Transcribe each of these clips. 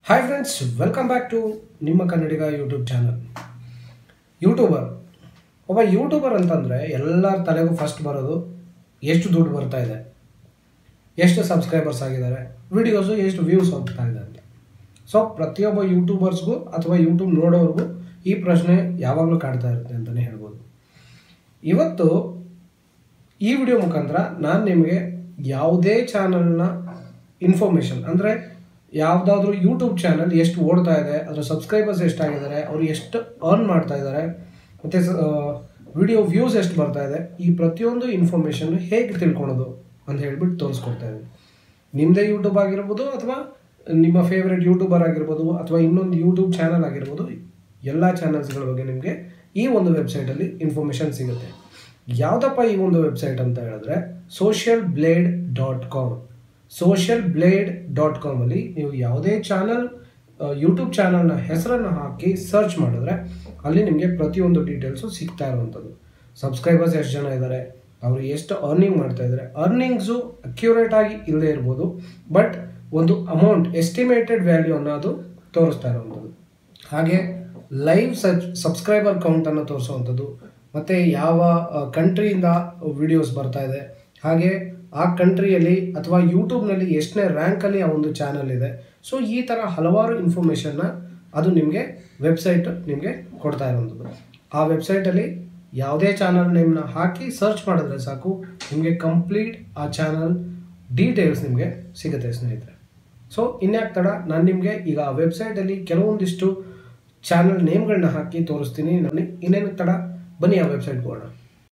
hi friends welcome back to ನಿಮ್ಮ Kannadiga YouTube channel YouTuber ಒಬ್ಬ YouTuber ಅಂತಂದರೆ ಎಲ್ಲರ ತಲೆಗೂ ಫಸ್ಟ್ ಬರೋದು ಎಷ್ಟು ದುಡ್ಡು ಬರ್ತಾ ಇದೆ ಎಷ್ಟು ಸಬ್ಸ್ಕ್ರೈಬರ್ಸ್ ಆಗಿದ್ದಾರೆ ವಿಡಿಯೋಸು ಎಷ್ಟು ವ್ಯೂಸ್ ಹೋಗ್ತಾ ಇದೆ ಅಂತ ಸೊ ಪ್ರತಿಯೊಬ್ಬ ಯೂಟ್ಯೂಬರ್ಸ್ಗೂ ಅಥವಾ ಯೂಟ್ಯೂಬ್ ನೋಡೋರ್ಗೂ ಈ ಪ್ರಶ್ನೆ ಯಾವಾಗಲೂ ಕಾಡ್ತಾ ಇರುತ್ತೆ ಅಂತಲೇ ಹೇಳ್ಬೋದು ಇವತ್ತು ಈ ವಿಡಿಯೋ ಮುಖಾಂತರ ನಾನು ನಿಮಗೆ ಯಾವುದೇ ಚಾನಲ್ನ ಇನ್ಫಾರ್ಮೇಷನ್ ಅಂದರೆ ಯಾವುದಾದ್ರೂ ಯೂಟ್ಯೂಬ್ ಚಾನಲ್ ಎಷ್ಟು ಓಡ್ತಾ ಇದೆ ಅದರ ಸಬ್ಸ್ಕ್ರೈಬರ್ಸ್ ಎಷ್ಟಾಗಿದ್ದಾರೆ ಅವರು ಎಷ್ಟು ಅರ್ನ್ ಮಾಡ್ತಾ ಇದ್ದಾರೆ ಮತ್ತು ವಿಡಿಯೋ ವ್ಯೂಸ್ ಎಷ್ಟು ಬರ್ತಾ ಇದೆ ಈ ಪ್ರತಿಯೊಂದು ಇನ್ಫಾರ್ಮೇಷನ್ ಹೇಗೆ ತಿಳ್ಕೊಳೋದು ಅಂತ ಹೇಳ್ಬಿಟ್ಟು ತೋರಿಸ್ಕೊಡ್ತಾ ಇದ್ದೀನಿ ನಿಮ್ಮದೇ ಯೂಟ್ಯೂಬ್ ಆಗಿರ್ಬೋದು ಅಥವಾ ನಿಮ್ಮ ಫೇವ್ರೆಟ್ ಯೂಟ್ಯೂಬರ್ ಆಗಿರ್ಬೋದು ಅಥವಾ ಇನ್ನೊಂದು ಯೂಟ್ಯೂಬ್ ಚಾನಲ್ ಆಗಿರ್ಬೋದು ಎಲ್ಲ ಚಾನಲ್ಸ್ಗಳ ಬಗ್ಗೆ ನಿಮಗೆ ಈ ಒಂದು ವೆಬ್ಸೈಟಲ್ಲಿ ಇನ್ಫಾರ್ಮೇಷನ್ ಸಿಗುತ್ತೆ ಯಾವುದಪ್ಪ ಈ ಒಂದು ವೆಬ್ಸೈಟ್ ಅಂತ ಹೇಳಿದ್ರೆ social blade dot com social blade dot ಕಾಮಲ್ಲಿ ನೀವು ಯಾವುದೇ ಚಾನಲ್ ಯೂಟ್ಯೂಬ್ ಚಾನಲ್ನ ಹೆಸರನ್ನು ಹಾಕಿ ಸರ್ಚ್ ಮಾಡಿದ್ರೆ ಅಲ್ಲಿ ನಿಮಗೆ ಪ್ರತಿಯೊಂದು ಡೀಟೇಲ್ಸು ಸಿಗ್ತಾ ಇರುವಂಥದ್ದು ಸಬ್ಸ್ಕ್ರೈಬರ್ಸ್ ಎಷ್ಟು ಜನ ಇದ್ದಾರೆ ಅವರು ಎಷ್ಟು ಅರ್ನಿಂಗ್ ಮಾಡ್ತಾ ಇದ್ದಾರೆ ಅರ್ನಿಂಗ್ಸು ಅಕ್ಯುರೇಟ್ ಆಗಿ ಇಲ್ಲದೆ ಇರ್ಬೋದು ಬಟ್ ಒಂದು ಅಮೌಂಟ್ ಎಸ್ಟಿಮೇಟೆಡ್ ವ್ಯಾಲ್ಯೂ ಅನ್ನೋದು ತೋರಿಸ್ತಾ ಇರುವಂಥದ್ದು ಹಾಗೆ ಲೈವ್ ಸಬ್ ಸಬ್ಸ್ಕ್ರೈಬರ್ ಕೌಂಟನ್ನು ತೋರಿಸುವಂಥದ್ದು ಮತ್ತು ಯಾವ ಕಂಟ್ರಿಯಿಂದ ವಿಡಿಯೋಸ್ ಬರ್ತಾ ಇದೆ ಹಾಗೆ ಆ ಕಂಟ್ರಿಯಲ್ಲಿ ಅಥವಾ ಯೂಟ್ಯೂಬ್ನಲ್ಲಿ ಎಷ್ಟನೇ ರ್ಯಾಂಕಲ್ಲಿ ಆ ಒಂದು ಚಾನಲ್ ಇದೆ ಸೊ ಈ ಥರ ಹಲವಾರು ಇನ್ಫಾರ್ಮೇಷನ್ನ ಅದು ನಿಮಗೆ ವೆಬ್ಸೈಟ್ ನಿಮಗೆ ಕೊಡ್ತಾ ಇರುವಂಥದ್ದು ಆ ವೆಬ್ಸೈಟಲ್ಲಿ ಯಾವುದೇ ಚಾನಲ್ ನೇಮ್ನ ಹಾಕಿ ಸರ್ಚ್ ಮಾಡಿದ್ರೆ ಸಾಕು ನಿಮಗೆ ಕಂಪ್ಲೀಟ್ ಆ ಚಾನಲ್ ಡೀಟೇಲ್ಸ್ ನಿಮಗೆ ಸಿಗುತ್ತೆ ಸ್ನೇಹಿತರೆ ಸೊ ಇನ್ಯಾಕೆ ತಡ ನಾನು ನಿಮಗೆ ಈಗ ಆ ವೆಬ್ಸೈಟಲ್ಲಿ ಕೆಲವೊಂದಿಷ್ಟು ಚಾನಲ್ ನೇಮ್ಗಳನ್ನ ಹಾಕಿ ತೋರಿಸ್ತೀನಿ ನಾನು ಇನ್ನೇನು ತಡ ಬನ್ನಿ ಆ ವೆಬ್ಸೈಟ್ಗೆ ಹೋಗೋಣ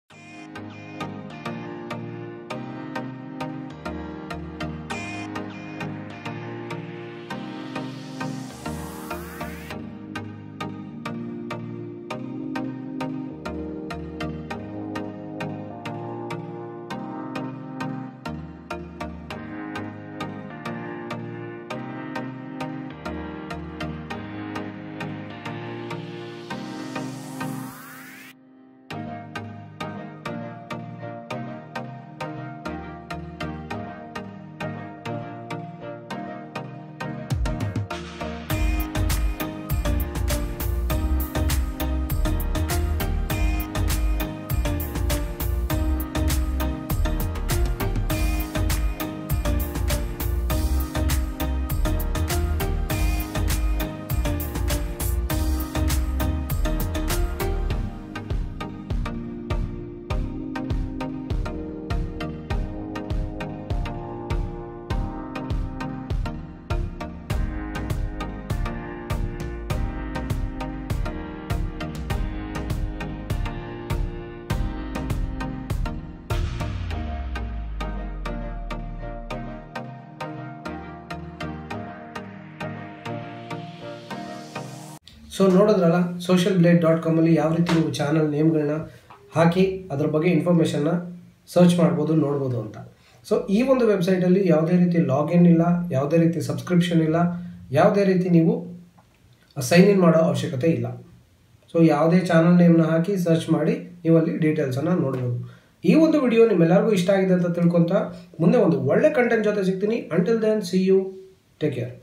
ಸೊ ನೋಡಿದ್ರಲ್ಲ ಸೋಷಿಯಲ್ ಬ್ಲೇಡ್ ಡಾಟ್ ಕಾಮಲ್ಲಿ ಯಾವ ರೀತಿ ನೀವು ಚಾನಲ್ ನೇಮ್ಗಳನ್ನ ಹಾಕಿ ಅದ್ರ ಬಗ್ಗೆ ಇನ್ಫಾರ್ಮೇಷನ್ನ ಸರ್ಚ್ ಮಾಡ್ಬೋದು ನೋಡ್ಬೋದು ಅಂತ ಸೊ ಈ ಒಂದು ವೆಬ್ಸೈಟಲ್ಲಿ ಯಾವುದೇ ರೀತಿ ಲಾಗಿನ್ ಇಲ್ಲ ಯಾವುದೇ ರೀತಿ ಸಬ್ಸ್ಕ್ರಿಪ್ಷನ್ ಇಲ್ಲ ಯಾವುದೇ ರೀತಿ ನೀವು ಸೈನ್ ಇನ್ ಮಾಡೋ ಅವಶ್ಯಕತೆ ಇಲ್ಲ ಸೊ ಯಾವುದೇ ಚಾನಲ್ ನೇಮ್ನ ಹಾಕಿ ಸರ್ಚ್ ಮಾಡಿ ನೀವು ಅಲ್ಲಿ ಡೀಟೇಲ್ಸನ್ನು ನೋಡ್ಬೋದು ಈ ಒಂದು ವಿಡಿಯೋ ನಿಮ್ಮೆಲ್ಲರಿಗೂ ಇಷ್ಟ ಆಗಿದೆ ಅಂತ ತಿಳ್ಕೊತ ಮುಂದೆ ಒಂದು ಒಳ್ಳೆ ಕಂಟೆಂಟ್ ಜೊತೆ ಸಿಗ್ತೀನಿ until then see you take care